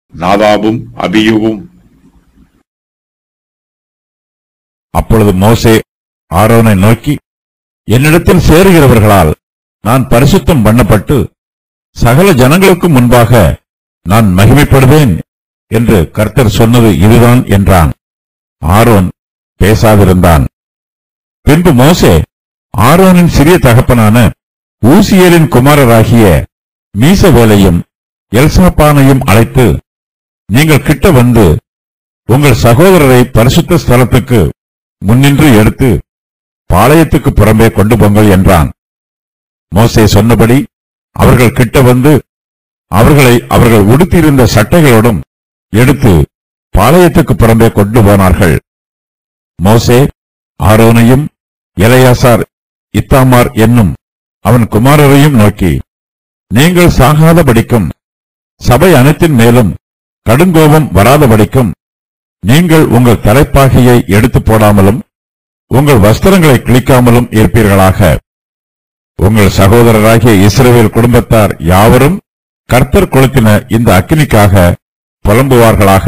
நாதாபும் அபியுவும் அப்பொழுது மோசே ஆரோனை நோக்கி என்னிடத்தில் சேருகிறவர்களால் நான் பரிசுத்தம் பண்ணப்பட்டு சகல ஜனங்களுக்கு முன்பாக நான் மகிமைப்படுவேன் என்று கர்த்தர் சொன்னது இதுதான் என்றான் ஆரோன் பேசாதிருந்தான் பின்பு மோசே ஆரோனின் சிறிய தகப்பனான ஊசியலின் குமாரராகிய மீசவேலையும் எல்சாப்பானையும் அழைத்து நீங்கள் கிட்ட வந்து உங்கள் சகோதரரை பரிசுத்த ஸ்தலத்துக்கு முன்னின்று எடுத்து பாளையத்துக்கு புறம்பே கொண்டு போங்கள் என்றான் மோசே சொன்னபடி அவர்கள் கிட்ட வந்து அவர்களை அவர்கள் உடுத்தியிருந்த சட்டைகளோடும் எடுத்து பாளையத்துக்கு புறம்பே கொண்டு போனார்கள் மோசே ஆரோனையும் எலையாசார் இத்தாமார் என்னும் அவன் குமாரரையும் நோக்கி நீங்கள் சாகாதபடிக்கும் சபை அனைத்தின் மேலும் கடுங்கோபம் வராதபடிக்கும் நீங்கள் உங்கள் தலைப்பாகையை எடுத்து போடாமலும் உங்கள் வஸ்திரங்களை கிழிக்காமலும் இருப்பீர்களாக உங்கள் சகோதரராகிய இஸ்ரவேல் குடும்பத்தார் யாவரும் கர்த்தர் கொளுத்தின இந்த அக்கினிக்காக புலம்புவார்களாக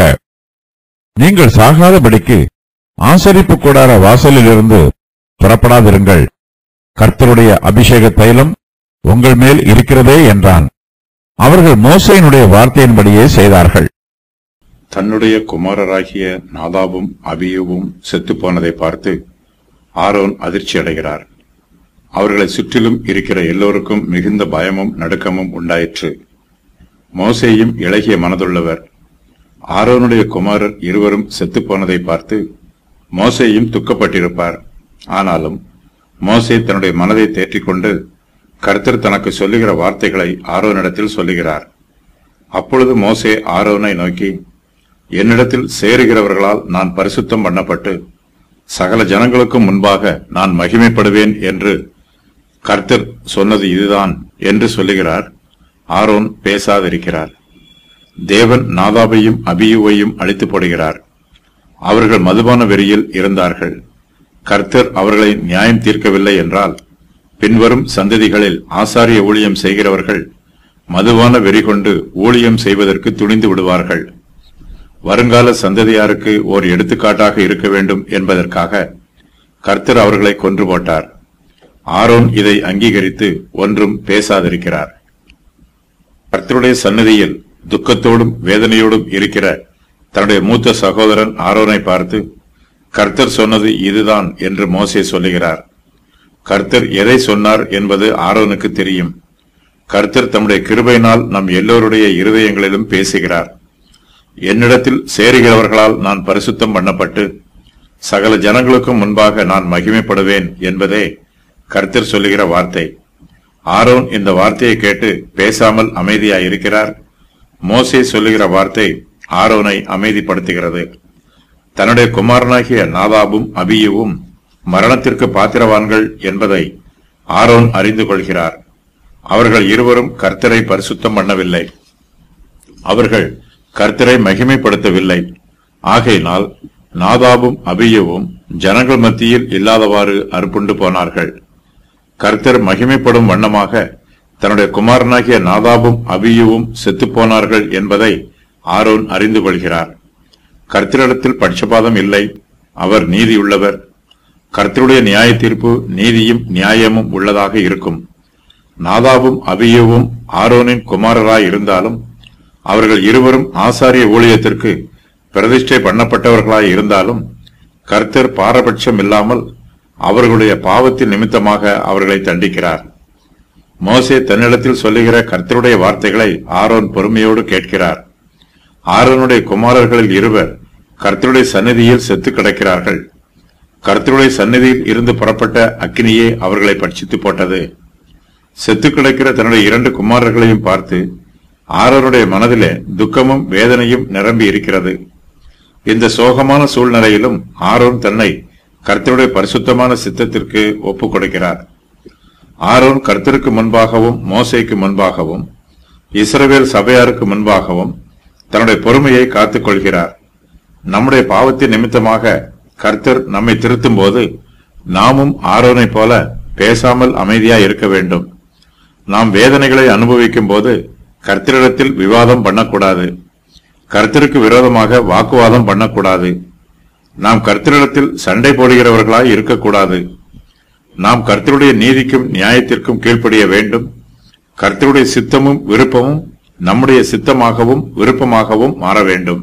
நீங்கள் சாகாதபடிக்கு ஆசரிப்பு கூடார வாசலிலிருந்து புறப்படாதிருங்கள் கர்த்தருடைய அபிஷேக தைலம் உங்கள் மேல் இருக்கிறதே என்றான் அவர்கள் மோசையினுடைய வார்த்தையின்படியே செய்தார்கள் தன்னுடைய குமாரராகிய நாதாபும் அபியுவும் செத்துப்போனதை பார்த்து ஆரோன் அதிர்ச்சி அடைகிறார் அவர்களை சுற்றிலும் இருக்கிற எல்லோருக்கும் மிகுந்த பயமும் நடுக்கமும் உண்டாயிற்று மோசேயும் இளகிய மனதுள்ளவர் ஆரோனுடைய குமாரர் இருவரும் செத்துப்போனதை பார்த்து மோசேயும் துக்கப்பட்டிருப்பார் ஆனாலும் மோசே தன்னுடைய மனதை தேற்றிக்கொண்டு கர்த்தர் தனக்கு சொல்லுகிற வார்த்தைகளை ஆரோனிடத்தில் சொல்லுகிறார் அப்பொழுது மோசே ஆரோனை நோக்கி என்னிடத்தில் சேருகிறவர்களால் நான் பரிசுத்தம் பண்ணப்பட்டு சகல ஜனங்களுக்கும் முன்பாக நான் மகிமைப்படுவேன் என்று கர்த்தர் சொன்னது இதுதான் என்று சொல்லுகிறார் ஆரோன் பேசாதிருக்கிறார் தேவன் நாதாபையும் அபியுவையும் அழித்து போடுகிறார் அவர்கள் மதுபான வெறியில் இருந்தார்கள் கர்த்தர் அவர்களை நியாயம் தீர்க்கவில்லை என்றால் பின்வரும் சந்ததிகளில் ஆசாரிய ஊழியம் செய்கிறவர்கள் மதுவான வெறி கொண்டு ஊழியம் செய்வதற்கு துணிந்து விடுவார்கள் வருங்கால சந்ததியாருக்கு ஓர் எடுத்துக்காட்டாக இருக்க வேண்டும் என்பதற்காக கர்த்தர் அவர்களை கொன்று போட்டார் ஆரோன் இதை அங்கீகரித்து ஒன்றும் பேசாதிருக்கிறார் கர்த்தருடைய சன்னதியில் துக்கத்தோடும் வேதனையோடும் இருக்கிற தன்னுடைய மூத்த சகோதரன் ஆரோனை பார்த்து கர்த்தர் சொன்னது இதுதான் என்று மோசே சொல்லுகிறார் கர்த்தர் எதை சொன்னார் என்பது ஆரோனுக்கு தெரியும் கர்த்தர் தம்முடைய கிருபையினால் நம் எல்லோருடைய இருதயங்களிலும் பேசுகிறார் என்னிடத்தில் சேருகிறவர்களால் நான் பரிசுத்தம் பண்ணப்பட்டு சகல ஜனங்களுக்கும் முன்பாக நான் மகிமைப்படுவேன் என்பதே கர்த்தர் சொல்லுகிற வார்த்தை ஆரோன் இந்த வார்த்தையை கேட்டு பேசாமல் அமைதியாயிருக்கிறார் மோசே சொல்லுகிற வார்த்தை ஆரோனை அமைதிப்படுத்துகிறது தன்னுடைய குமாரனாகிய நாதாபும் அபியுவும் மரணத்திற்கு பாத்திரவான்கள் என்பதை ஆரோன் அறிந்து கொள்கிறார் அவர்கள் இருவரும் கர்த்தரை பரிசுத்தம் பண்ணவில்லை அவர்கள் கர்த்தரை மகிமைப்படுத்தவில்லை ஆகையினால் நாதாபும் அபியவும் ஜனங்கள் மத்தியில் இல்லாதவாறு அறுப்புண்டு போனார்கள் கர்த்தர் மகிமைப்படும் வண்ணமாக தன்னுடைய குமாரனாகிய நாதாபும் அபியுவும் செத்துப்போனார்கள் என்பதை ஆரோன் அறிந்து கொள்கிறார் கர்த்தரிடத்தில் பட்சபாதம் இல்லை அவர் நீதியுள்ளவர் கர்த்தருடைய நியாய தீர்ப்பு நீதியும் நியாயமும் உள்ளதாக இருக்கும் நாதாபும் அபியுவும் ஆரோனின் குமாரராய் இருந்தாலும் அவர்கள் இருவரும் ஆசாரிய ஊழியத்திற்கு பிரதிஷ்டை பண்ணப்பட்டவர்களாய் இருந்தாலும் கர்த்தர் பாரபட்சம் இல்லாமல் அவர்களுடைய பாவத்தின் நிமித்தமாக அவர்களை தண்டிக்கிறார் மோசே தன்னிடத்தில் சொல்லுகிற கர்த்தருடைய வார்த்தைகளை ஆரோன் பொறுமையோடு கேட்கிறார் ஆரோனுடைய குமாரர்களில் இருவர் கர்த்தருடைய சந்நிதியில் செத்து கிடக்கிறார்கள் கர்த்தருடைய சந்நிதியில் இருந்து புறப்பட்ட அக்கினியே அவர்களை பட்சித்து போட்டது செத்து கிடக்கிற தன்னுடைய இரண்டு குமாரர்களையும் பார்த்து ஆரோனுடைய மனதிலே துக்கமும் வேதனையும் நிரம்பி இருக்கிறது இந்த சோகமான சூழ்நிலையிலும் ஆரோன் தன்னை கர்த்தருடைய பரிசுத்தமான சித்தத்திற்கு ஒப்புக் கொடுக்கிறார் ஆரோன் கர்த்தருக்கு முன்பாகவும் மோசேக்கு முன்பாகவும் இஸ்ரவேல் சபையாருக்கு முன்பாகவும் தன்னுடைய பொறுமையை காத்துக் கொள்கிறார் நம்முடைய பாவத்தின் நிமித்தமாக கர்த்தர் நம்மை திருத்தும் போது நாமும் ஆரோனைப் போல பேசாமல் அமைதியா இருக்க வேண்டும் நாம் வேதனைகளை அனுபவிக்கும் போது கர்த்தரிடத்தில் விவாதம் பண்ணக்கூடாது கர்த்தருக்கு விரோதமாக வாக்குவாதம் பண்ணக்கூடாது நாம் கர்த்தரிடத்தில் சண்டை போடுகிறவர்களாய் இருக்கக்கூடாது நாம் கர்த்தருடைய நீதிக்கும் நியாயத்திற்கும் கீழ்ப்படிய வேண்டும் கர்த்தருடைய சித்தமும் விருப்பமும் நம்முடைய சித்தமாகவும் விருப்பமாகவும் மாற வேண்டும்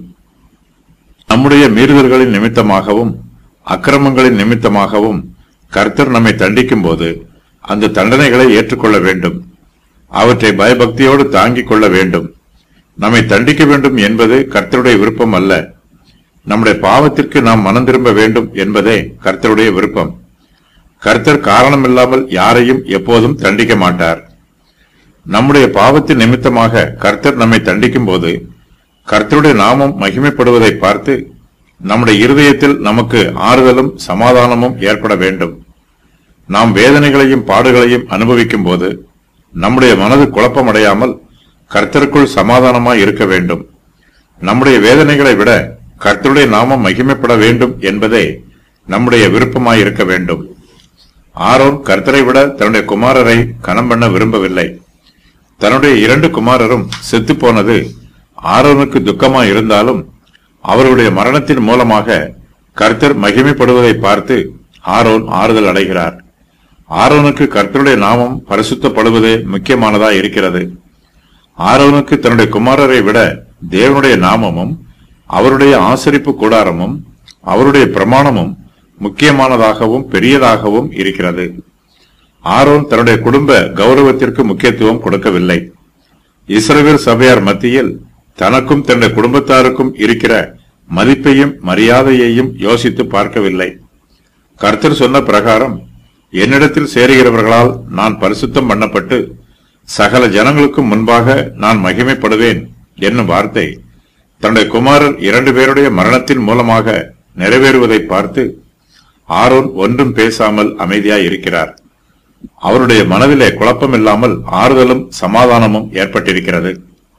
நம்முடைய மீறுதல்களின் நிமித்தமாகவும் அக்கிரமங்களின் நிமித்தமாகவும் கர்த்தர் நம்மை தண்டிக்கும் போது அந்த தண்டனைகளை ஏற்றுக்கொள்ள வேண்டும் அவற்றை பயபக்தியோடு தாங்கிக் கொள்ள வேண்டும் நம்மை தண்டிக்க வேண்டும் என்பது கர்த்தருடைய விருப்பம் அல்ல நம்முடைய பாவத்திற்கு நாம் மனம் திரும்ப வேண்டும் என்பதே கர்த்தருடைய விருப்பம் கர்த்தர் காரணமில்லாமல் யாரையும் எப்போதும் தண்டிக்க மாட்டார் நம்முடைய பாவத்தின் நிமித்தமாக கர்த்தர் நம்மை தண்டிக்கும் போது கர்த்தருடைய நாமம் மகிமைப்படுவதை பார்த்து நம்முடைய இருதயத்தில் நமக்கு ஆறுதலும் சமாதானமும் ஏற்பட வேண்டும் நாம் வேதனைகளையும் பாடுகளையும் அனுபவிக்கும் போது நம்முடைய மனது குழப்பமடையாமல் கர்த்தருக்குள் சமாதானமாய் இருக்க வேண்டும் நம்முடைய வேதனைகளை விட கர்த்தருடைய நாமம் மகிமைப்பட வேண்டும் என்பதே நம்முடைய விருப்பமாய் இருக்க வேண்டும் ஆரோன் கர்த்தரை விட தன்னுடைய குமாரரை கனம் பண்ண விரும்பவில்லை தன்னுடைய இரண்டு குமாரரும் செத்துப் போனது ஆரோனுக்கு துக்கமாய் இருந்தாலும் அவர்களுடைய மரணத்தின் மூலமாக கர்த்தர் மகிமைப்படுவதை பார்த்து ஆரோன் ஆறுதல் அடைகிறார் ஆரோனுக்கு கர்த்தருடைய நாமம் பரிசுத்தப்படுவதே முக்கியமானதா இருக்கிறது ஆரோனுக்கு தன்னுடைய குமாரரை விட தேவனுடைய நாமமும் அவருடைய ஆசரிப்பு கூடாரமும் அவருடைய பிரமாணமும் முக்கியமானதாகவும் பெரியதாகவும் இருக்கிறது ஆரோன் தன்னுடைய குடும்ப கௌரவத்திற்கு முக்கியத்துவம் கொடுக்கவில்லை இஸ்ரவேல் சபையார் மத்தியில் தனக்கும் தன்னுடைய குடும்பத்தாருக்கும் இருக்கிற மதிப்பையும் மரியாதையையும் யோசித்து பார்க்கவில்லை கர்த்தர் சொன்ன பிரகாரம் என்னிடத்தில் சேருகிறவர்களால் நான் பரிசுத்தம் பண்ணப்பட்டு சகல ஜனங்களுக்கும் முன்பாக நான் மகிமைப்படுவேன் என்னும் வார்த்தை தன்னுடைய குமாரர் இரண்டு பேருடைய மரணத்தின் மூலமாக நிறைவேறுவதை பார்த்து ஆரோன் ஒன்றும் பேசாமல் அமைதியாய் இருக்கிறார் அவருடைய மனதிலே குழப்பமில்லாமல் ஆறுதலும் சமாதானமும் ஏற்பட்டிருக்கிறது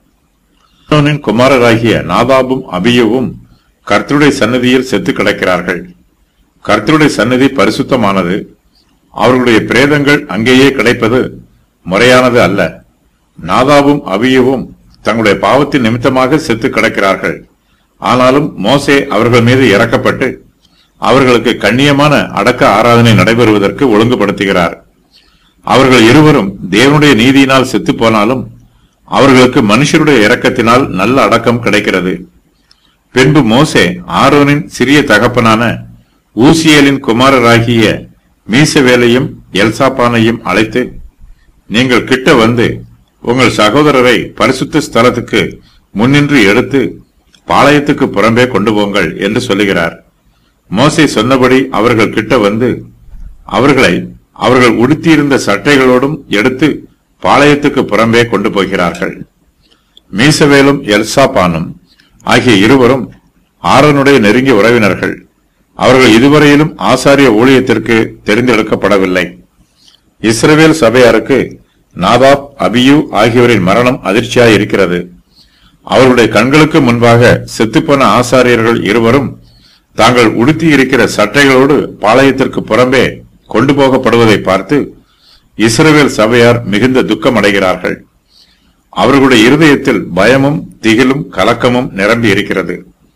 ஆரோனின் குமாரராகிய நாதாபும் அபியுவும் கர்த்தருடைய சன்னதியில் செத்து கிடக்கிறார்கள் கர்த்தருடைய சன்னதி பரிசுத்தமானது அவர்களுடைய பிரேதங்கள் அங்கேயே கிடைப்பது முறையானது அல்ல நாதாவும் அபியுவும் தங்களுடைய பாவத்தின் நிமித்தமாக செத்து கிடக்கிறார்கள் ஆனாலும் மோசே அவர்கள் மீது இறக்கப்பட்டு அவர்களுக்கு கண்ணியமான அடக்க ஆராதனை நடைபெறுவதற்கு ஒழுங்குபடுத்துகிறார் அவர்கள் இருவரும் தேவனுடைய நீதியினால் செத்து போனாலும் அவர்களுக்கு மனுஷருடைய இரக்கத்தினால் நல்ல அடக்கம் கிடைக்கிறது பின்பு மோசே ஆரோனின் சிறிய தகப்பனான ஊசியலின் குமாரராகிய மீசவேலையும் எல்சாப்பானையும் அழைத்து நீங்கள் கிட்ட வந்து உங்கள் சகோதரரை பரிசுத்த ஸ்தலத்துக்கு முன்னின்று எடுத்து பாளையத்துக்கு புறம்பே கொண்டு போங்கள் என்று சொல்லுகிறார் மோசே சொன்னபடி அவர்கள் கிட்ட வந்து அவர்களை அவர்கள் உடுத்தியிருந்த சட்டைகளோடும் எடுத்து பாளையத்துக்கு புறம்பே கொண்டு போகிறார்கள் மீசவேலும் எல்சாபானும் ஆகிய இருவரும் ஆரோனுடைய நெருங்கிய உறவினர்கள் அவர்கள் இதுவரையிலும் ஆசாரிய ஊழியத்திற்கு தெரிந்தெடுக்கப்படவில்லை இஸ்ரவேல் சபையாருக்கு நாதாப் அபியூ ஆகியோரின் மரணம் அதிர்ச்சியாய் இருக்கிறது அவர்களுடைய கண்களுக்கு முன்பாக செத்துப்போன ஆசாரியர்கள் இருவரும் தாங்கள் உடுத்தி இருக்கிற சட்டைகளோடு பாளையத்திற்கு புறம்பே கொண்டு போகப்படுவதை பார்த்து இஸ்ரவேல் சபையார் மிகுந்த துக்கம் அடைகிறார்கள் அவர்களுடைய இருதயத்தில் பயமும் திகிலும் கலக்கமும் நிரம்பி இருக்கிறது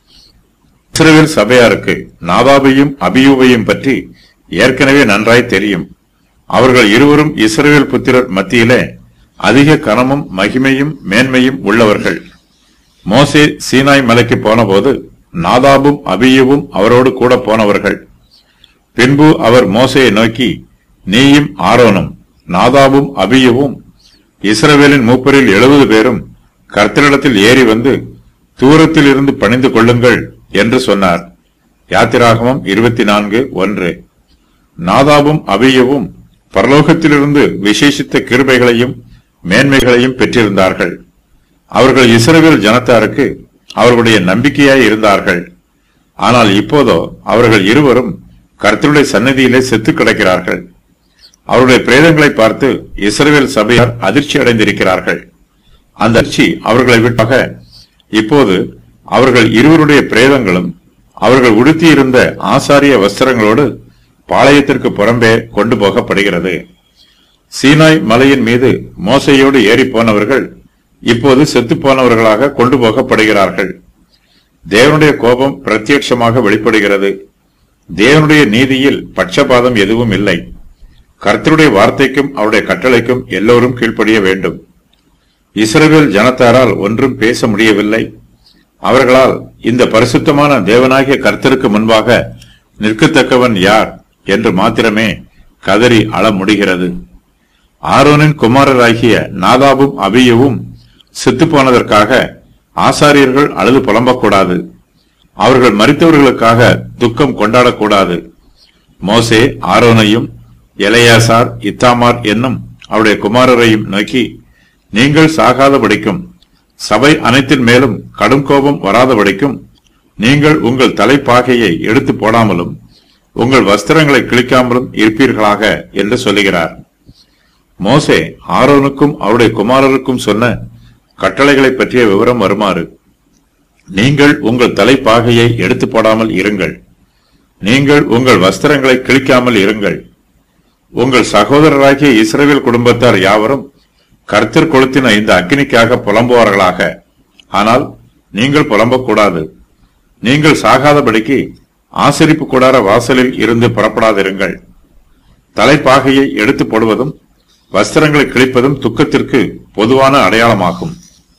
இஸ்ரவேல் சபையாருக்கு நாதாபையும் அபியூவையும் பற்றி ஏற்கனவே நன்றாய் தெரியும் அவர்கள் இருவரும் இஸ்ரவேல் புத்திரர் மத்தியிலே அதிக கனமும் மகிமையும் மேன்மையும் உள்ளவர்கள் மோசே சீனாய் மலைக்கு போனபோது நாதாபும் அபியூவும் அவரோடு கூட போனவர்கள் பின்பு அவர் மோசையை நோக்கி நீயும் ஆரோனும் நாதாபும் அபியுவும் இஸ்ரவேலின் மூப்பரில் எழுபது பேரும் கர்த்தரிடத்தில் ஏறி வந்து தூரத்தில் இருந்து பணிந்து கொள்ளுங்கள் என்று சொன்னார் யாத்திராகமம் இருபத்தி நான்கு ஒன்று நாதாபும் அபியவும் பரலோகத்திலிருந்து விசேஷித்த கிருபைகளையும் மேன்மைகளையும் பெற்றிருந்தார்கள் அவர்கள் இஸ்ரவேல் ஜனத்தாருக்கு அவர்களுடைய நம்பிக்கையாய் இருந்தார்கள் ஆனால் இப்போதோ அவர்கள் இருவரும் கர்த்தருடைய சன்னதியிலே செத்து கிடக்கிறார்கள் அவருடைய பிரேதங்களை பார்த்து இஸ்ரவேல் சபையார் அதிர்ச்சி அடைந்திருக்கிறார்கள் அந்த அதிர்ச்சி அவர்களை விட்டாக இப்போது அவர்கள் இருவருடைய பிரேதங்களும் அவர்கள் உடுத்தியிருந்த ஆசாரிய வஸ்திரங்களோடு பாளையத்திற்கு புறம்பே கொண்டு போகப்படுகிறது சீனாய் மலையின் மீது மோசையோடு ஏறி போனவர்கள் இப்போது செத்து போனவர்களாக கொண்டு போகப்படுகிறார்கள் தேவனுடைய கோபம் பிரத்யட்சமாக வெளிப்படுகிறது தேவனுடைய நீதியில் பட்சபாதம் எதுவும் இல்லை கர்த்தருடைய வார்த்தைக்கும் அவருடைய கட்டளைக்கும் எல்லோரும் கீழ்ப்படிய வேண்டும் இஸ்ரவேல் ஜனத்தாரால் ஒன்றும் பேச முடியவில்லை அவர்களால் இந்த பரிசுத்தமான தேவனாகிய கர்த்தருக்கு முன்பாக நிற்கத்தக்கவன் யார் என்று மாத்திரமே கதறி அழ முடிகிறது ஆரோனின் குமாரராகிய நாதாபும் அபியவும் செத்து போனதற்காக ஆசாரியர்கள் அழுது புலம்பக்கூடாது அவர்கள் மரித்தவர்களுக்காக துக்கம் கொண்டாடக்கூடாது மோசே ஆரோனையும் எலையாசார் இத்தாமார் என்னும் அவருடைய குமாரரையும் நோக்கி நீங்கள் சாகாதபடிக்கும் சபை அனைத்தின் மேலும் கடும் கோபம் வராதபடிக்கும் நீங்கள் உங்கள் தலைப்பாகையை எடுத்து போடாமலும் உங்கள் வஸ்திரங்களை கிழிக்காமலும் இருப்பீர்களாக என்று சொல்லுகிறார் மோசே ஆரோனுக்கும் அவருடைய குமாரருக்கும் சொன்ன கட்டளைகளை பற்றிய விவரம் வருமாறு நீங்கள் உங்கள் தலைப்பாகையை எடுத்து போடாமல் இருங்கள் நீங்கள் உங்கள் வஸ்திரங்களை கிழிக்காமல் இருங்கள் உங்கள் சகோதரராகிய இஸ்ரவேல் குடும்பத்தார் யாவரும் கர்த்தர் கொளுத்தின இந்த அக்கினிக்காக புலம்புவார்களாக ஆனால் நீங்கள் புலம்பக்கூடாது நீங்கள் சாகாதபடிக்கு ஆசரிப்பு கூடார வாசலில் இருந்து புறப்படாதிருங்கள் தலைப்பாகையை எடுத்து போடுவதும் வஸ்திரங்களை கிழிப்பதும் துக்கத்திற்கு பொதுவான அடையாளமாகும்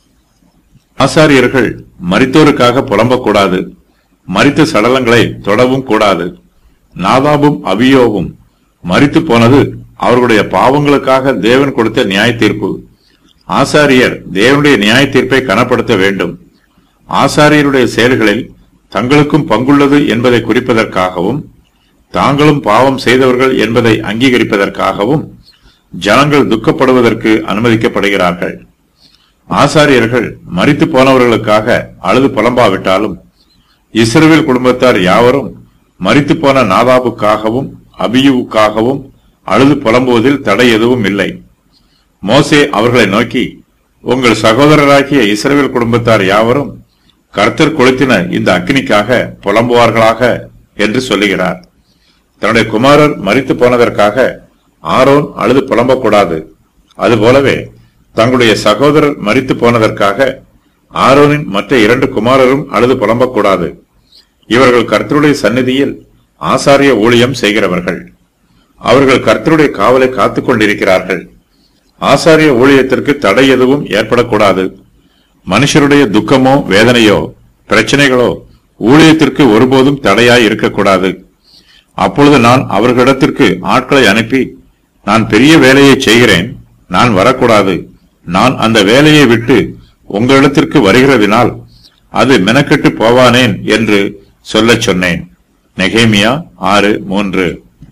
ஆசாரியர்கள் மரித்தோருக்காக புலம்பக்கூடாது மரித்த சடலங்களை தொடவும் கூடாது நாதாபும் அபியோவும் மரித்து போனது அவர்களுடைய பாவங்களுக்காக தேவன் கொடுத்த நியாய தீர்ப்பு ஆசாரியர் தேவனுடைய நியாய தீர்ப்பை கனப்படுத்த வேண்டும் ஆசாரியருடைய செயல்களில் தங்களுக்கும் பங்குள்ளது என்பதை குறிப்பதற்காகவும் தாங்களும் பாவம் செய்தவர்கள் என்பதை அங்கீகரிப்பதற்காகவும் ஜனங்கள் துக்கப்படுவதற்கு அனுமதிக்கப்படுகிறார்கள் ஆசாரியர்கள் மரித்து போனவர்களுக்காக அழுது புலம்பாவிட்டாலும் இஸ்ரவேல் குடும்பத்தார் யாவரும் மரித்து போன நாதாபுக்காகவும் அபியுவுக்காகவும் அழுது புலம்புவதில் தடை எதுவும் இல்லை மோசே அவர்களை நோக்கி உங்கள் சகோதரராகிய இஸ்ரவேல் குடும்பத்தார் யாவரும் கர்த்தர் கொளுத்தின இந்த அக்னிக்காக புலம்புவார்களாக என்று சொல்லுகிறார் தன்னுடைய குமாரர் மரித்து போனதற்காக ஆரோன் அழுது புலம்பக்கூடாது அதுபோலவே தங்களுடைய சகோதரர் மரித்து போனதற்காக ஆரோனின் மற்ற இரண்டு குமாரரும் அழுது புலம்பக்கூடாது இவர்கள் கர்த்தருடைய சந்நிதியில் ஆசாரிய ஊழியம் செய்கிறவர்கள் அவர்கள் கர்த்தருடைய காவலை காத்துக் கொண்டிருக்கிறார்கள் ஆசாரிய ஊழியத்திற்கு தடை எதுவும் ஏற்படக்கூடாது மனுஷருடைய துக்கமோ வேதனையோ பிரச்சனைகளோ ஊழியத்திற்கு ஒருபோதும் தடையாய் இருக்கக்கூடாது அப்பொழுது நான் அவர்களிடத்திற்கு ஆட்களை அனுப்பி நான் பெரிய வேலையை செய்கிறேன் நான் வரக்கூடாது நான் அந்த வேலையை விட்டு உங்களிடத்திற்கு வருகிறதினால் அது மெனக்கெட்டு போவானேன் என்று சொல்லச் சொன்னேன் நெகேமியா ஆறு மூன்று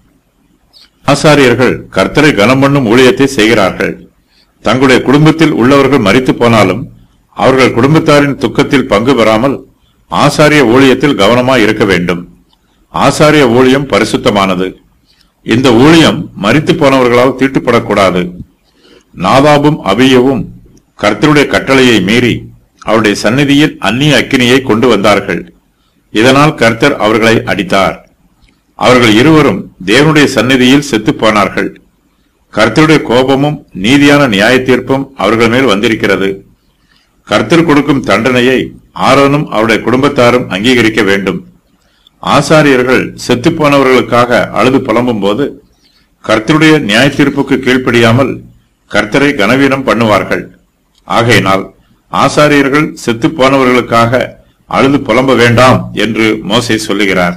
ஆசாரியர்கள் கர்த்தரை கனம் பண்ணும் ஊழியத்தை செய்கிறார்கள் தங்களுடைய குடும்பத்தில் உள்ளவர்கள் மரித்து போனாலும் அவர்கள் குடும்பத்தாரின் துக்கத்தில் பங்கு பெறாமல் ஆசாரிய ஊழியத்தில் கவனமாய் இருக்க வேண்டும் ஆசாரிய ஊழியம் பரிசுத்தமானது இந்த ஊழியம் மரித்து போனவர்களால் தீட்டுப்படக்கூடாது நாதாபும் அபியவும் கர்த்தருடைய கட்டளையை மீறி அவருடைய சந்நிதியில் அந்நிய அக்கினியை கொண்டு வந்தார்கள் இதனால் கர்த்தர் அவர்களை அடித்தார் அவர்கள் இருவரும் தேவனுடைய சந்நிதியில் செத்துப் போனார்கள் கர்த்தருடைய கோபமும் நீதியான நியாய தீர்ப்பும் அவர்கள் மேல் வந்திருக்கிறது கர்த்தர் கொடுக்கும் தண்டனையை ஆரோனும் அவருடைய குடும்பத்தாரும் அங்கீகரிக்க வேண்டும் ஆசாரியர்கள் செத்துப் போனவர்களுக்காக அழுது புலம்பும் போது கர்த்தருடைய நியாய தீர்ப்புக்கு கீழ்ப்படியாமல் கர்த்தரை கனவீனம் பண்ணுவார்கள் ஆகையினால் ஆசாரியர்கள் செத்துப் போனவர்களுக்காக அழுது புலம்ப வேண்டாம் என்று மோசே சொல்லுகிறார்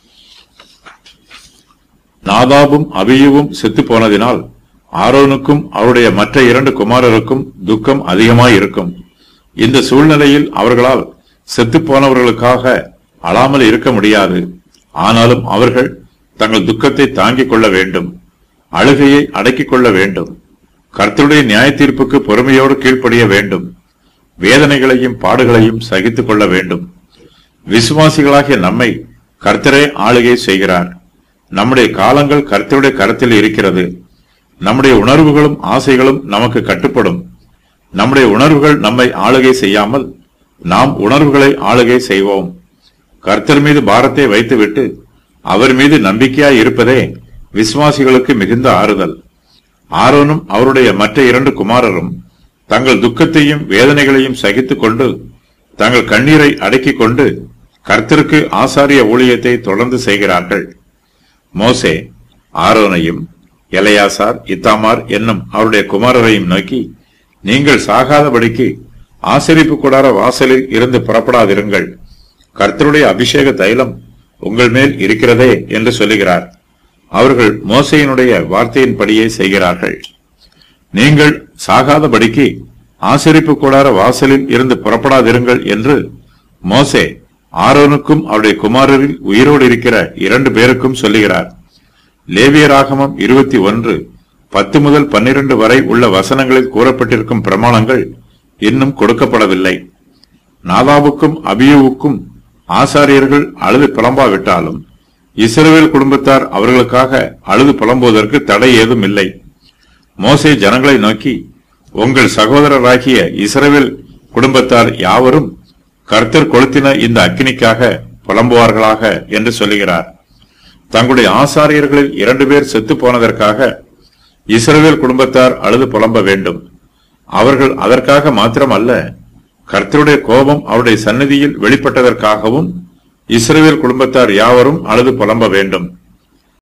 நாதாபும் அபியுவும் செத்து போனதினால் ஆரோனுக்கும் அவருடைய மற்ற இரண்டு குமாரருக்கும் துக்கம் அதிகமாய் இருக்கும் இந்த சூழ்நிலையில் அவர்களால் செத்து போனவர்களுக்காக அழாமல் இருக்க முடியாது ஆனாலும் அவர்கள் தங்கள் துக்கத்தை தாங்கிக் கொள்ள வேண்டும் அழுகையை அடக்கிக் கொள்ள வேண்டும் கர்த்தருடைய நியாய தீர்ப்புக்கு பொறுமையோடு கீழ்ப்படிய வேண்டும் வேதனைகளையும் பாடுகளையும் சகித்துக் கொள்ள வேண்டும் விசுவாசிகளாகிய நம்மை கர்த்தரே ஆளுகை செய்கிறார் நம்முடைய காலங்கள் கர்த்தருடைய கரத்தில் இருக்கிறது நம்முடைய உணர்வுகளும் ஆசைகளும் நமக்கு கட்டுப்படும் நம்முடைய உணர்வுகள் நம்மை ஆளுகை செய்யாமல் நாம் உணர்வுகளை ஆளுகை செய்வோம் கர்த்தர் மீது பாரத்தை வைத்துவிட்டு அவர் மீது நம்பிக்கையாய் இருப்பதே விசுவாசிகளுக்கு மிகுந்த ஆறுதல் ஆரோனும் அவருடைய மற்ற இரண்டு குமாரரும் தங்கள் துக்கத்தையும் வேதனைகளையும் சகித்துக் கொண்டு தங்கள் கண்ணீரை அடக்கிக் கொண்டு கர்த்தருக்கு ஆசாரிய ஊழியத்தை தொடர்ந்து செய்கிறார்கள் மோசே ஆரோனையும் எலையாசார் இத்தாமார் என்னும் அவருடைய குமாரரையும் நோக்கி நீங்கள் சாகாதபடிக்கு ஆசரிப்பு கூடார வாசலில் இருந்து புறப்படாதிருங்கள் கர்த்தருடைய அபிஷேக தைலம் உங்கள் மேல் இருக்கிறதே என்று சொல்லுகிறார் அவர்கள் மோசையினுடைய வார்த்தையின்படியே செய்கிறார்கள் நீங்கள் சாகாதபடிக்கு ஆசரிப்பு கூடார வாசலில் இருந்து புறப்படாதிருங்கள் என்று மோசே ஆரோனுக்கும் அவருடைய குமாரரில் உயிரோடு இருக்கிற இரண்டு பேருக்கும் சொல்லுகிறார் லேவியராகமம் இருபத்தி ஒன்று பத்து முதல் பன்னிரண்டு வரை உள்ள வசனங்களில் கூறப்பட்டிருக்கும் பிரமாணங்கள் இன்னும் கொடுக்கப்படவில்லை நாதாவுக்கும் அபியூவுக்கும் ஆசாரியர்கள் அழுது புலம்பாவிட்டாலும் இஸ்ரவேல் குடும்பத்தார் அவர்களுக்காக அழுது புலம்புவதற்கு தடை ஏதும் இல்லை மோசே ஜனங்களை நோக்கி உங்கள் சகோதரராகிய இஸ்ரவேல் குடும்பத்தார் யாவரும் கர்த்தர் கொளுத்தின இந்த அக்கினிக்காக புலம்புவார்களாக என்று சொல்லுகிறார் தங்களுடைய ஆசாரியர்களில் இரண்டு பேர் செத்து போனதற்காக இஸ்ரவேல் குடும்பத்தார் அழுது புலம்ப வேண்டும் அவர்கள் அதற்காக மாத்திரமல்ல கர்த்தருடைய கோபம் அவருடைய சந்நிதியில் வெளிப்பட்டதற்காகவும் இஸ்ரவேல் குடும்பத்தார் யாவரும் அழுது புலம்ப வேண்டும்